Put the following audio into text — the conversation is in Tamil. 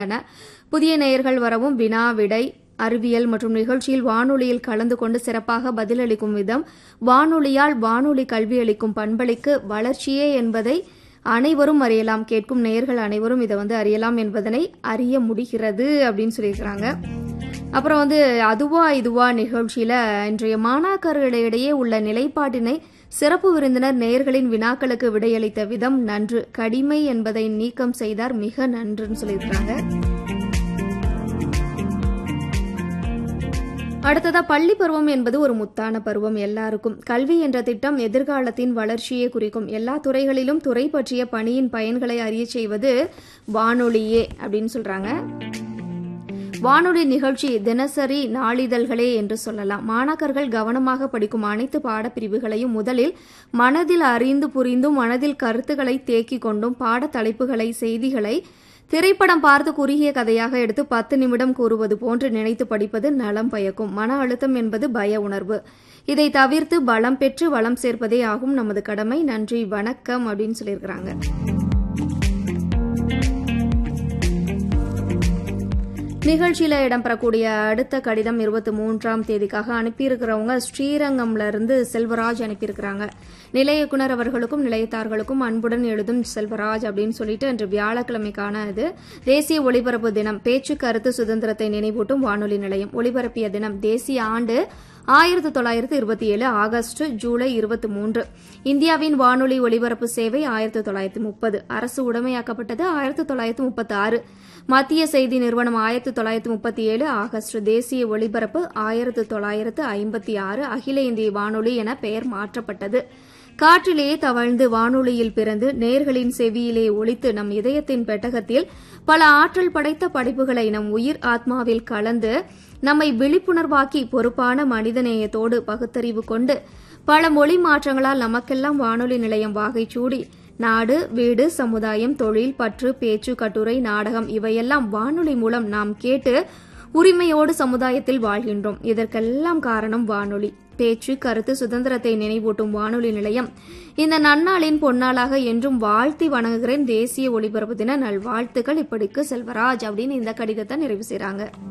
என புதிய நேயர்கள் வரவும் வினா விடை அறிவியல் மற்றும் நிகழ்ச்சியில் வானொலியில் கலந்து கொண்டு சிறப்பாக பதிலளிக்கும் விதம் வானொலியால் வானொலி கல்வி அளிக்கும் பண்பளிக்கு வளர்ச்சியே என்பதை அனைவரும் அறியலாம் கேட்கும் நேயர்கள் அனைவரும் இதை வந்து அறியலாம் என்பதனை அறிய முடிகிறது அப்படின்னு சொல்லியிருக்கிறாங்க அப்புறம் வந்து அதுவா இதுவா நிகழ்ச்சியில இன்றைய மாணாக்கர்களிடையே உள்ள நிலைப்பாட்டினை சிறப்பு விருந்தினர் நேயர்களின் வினாக்களுக்கு விடையளித்த விதம் நன்று கடிமை என்பதை நீக்கம் செய்தார் மிக நன்றுன்னு சொல்லியிருக்கிறாங்க அடுத்ததா பள்ளி பருவம் என்பது ஒரு முத்தான பருவம் எல்லாருக்கும் கல்வி என்ற திட்டம் எதிர்காலத்தின் வளர்ச்சியை குறிக்கும் எல்லா துறைகளிலும் துறை பற்றிய பணியின் பயன்களை அறிய செய்வது வானொலியே அப்படின்னு சொல்றாங்க வானொலி நிகழ்ச்சி தினசரி நாளிதழ்களே என்று சொல்லலாம் மாணாக்கர்கள் கவனமாக படிக்கும் அனைத்து பாடப்பிரிவுகளையும் முதலில் மனதில் அறிந்து புரிந்தும் மனதில் கருத்துக்களை தேக்கிக் கொண்டும் பாட தலைப்புகளை செய்திகளை திரைப்படம் பார்த்து குறுகிய கதையாக எடுத்து பத்து நிமிடம் கூறுவது போன்று நினைத்து படிப்பது நலம் பயக்கும் மன அழுத்தம் என்பது பய உணர்வு இதை தவிர்த்து பலம் பெற்று வளம் சேர்ப்பதே ஆகும் நமது கடமை நன்றி வணக்கம் அப்படின்னு சொல்லியிருக்கிறாங்க நிகழ்ச்சியில இடம்பெறக்கூடிய அடுத்த கடிதம் இருபத்தி மூன்றாம் தேதிக்காக அனுப்பியிருக்கிறவங்க ஸ்ரீரங்கம்ல இருந்து செல்வராஜ் அனுப்பியிருக்கிறாங்க நிலைய இயக்குனர் அவர்களுக்கும் நிலையத்தார்களுக்கும் அன்புடன் எழுதும் செல்வராஜ் அப்படின்னு சொல்லிட்டு இன்று வியாழக்கிழமைக்கான இது தேசிய ஒலிபரப்பு தினம் பேச்சு கருத்து சுதந்திரத்தை நினைவூட்டும் வானொலி நிலையம் ஒலிபரப்பிய தினம் தேசிய ஆண்டு ஆயிரத்தி தொள்ளாயிரத்தி இருபத்தி ஏழு ஆகஸ்ட் ஜூலை இருபத்தி மூன்று இந்தியாவின் வானொலி ஒலிபரப்பு சேவை ஆயிரத்தி தொள்ளாயிரத்தி முப்பது அரசு உடைமையாக்கப்பட்டது ஆயிரத்தி தொள்ளாயிரத்தி முப்பத்தி ஆறு மத்திய செய்தி நிறுவனம் ஆயிரத்தி தொள்ளாயிரத்தி முப்பத்தி ஏழு ஆகஸ்ட் தேசிய ஒலிபரப்பு ஆயிரத்தி தொள்ளாயிரத்து ஐம்பத்தி ஆறு அகில இந்திய வானொலி என பெயர் மாற்றப்பட்டது காற்றிலேயே தவழ்ந்து வானொலியில் பிறந்து நேர்களின் செவியிலே ஒழித்து நம் இதயத்தின் பெட்டகத்தில் பல ஆற்றல் படைத்த படைப்புகளை நம் உயிர் ஆத்மாவில் கலந்து நம்மை விழிப்புணர்வாக்கி பொறுப்பான மனிதநேயத்தோடு பகுத்தறிவு கொண்டு பல மொழி மாற்றங்களால் நமக்கெல்லாம் வானொலி நிலையம் வாகை சூடி நாடு வீடு சமுதாயம் தொழில் பற்று பேச்சு கட்டுரை நாடகம் இவையெல்லாம் வானொலி மூலம் நாம் கேட்டு உரிமையோடு சமுதாயத்தில் வாழ்கின்றோம் இதற்கெல்லாம் காரணம் வானொலி பேச்சு கருத்து சுதந்திரத்தை நினைவூட்டும் வானொலி நிலையம் இந்த நன்னாளின் பொன்னாளாக என்றும் வாழ்த்தி வணங்குகிறேன் தேசிய ஒலிபரப்பு தின நல்வாழ்த்துக்கள் இப்படிக்கு செல்வராஜ் அப்படின்னு இந்த கடிதத்தை நிறைவு செய்றாங்க